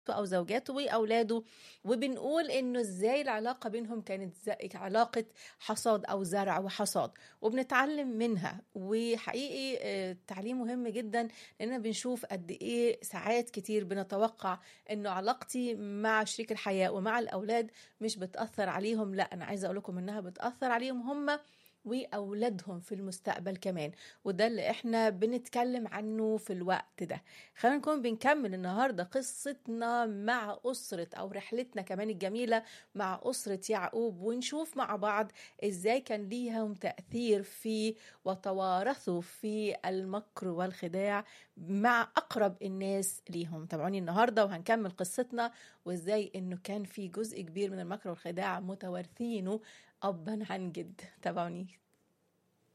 او زوجاته واولاده وبنقول انه ازاي العلاقه بينهم كانت علاقه حصاد او زرع وحصاد وبنتعلم منها وحقيقي التعليم مهم جدا لاننا بنشوف قد ايه ساعات كتير بنتوقع انه علاقتي مع شريك الحياه ومع الاولاد مش بتاثر عليهم لا انا عايزه اقول لكم انها بتاثر عليهم هم واولادهم في المستقبل كمان وده اللي احنا بنتكلم عنه في الوقت ده خلينا نكون بنكمل النهارده قصتنا مع اسره او رحلتنا كمان الجميله مع اسره يعقوب ونشوف مع بعض ازاي كان ليهم تاثير في وتوارثوا في المكر والخداع مع اقرب الناس ليهم تابعوني النهارده وهنكمل قصتنا وازاي انه كان في جزء كبير من المكر والخداع متوارثينه أبا عن جد تابعوني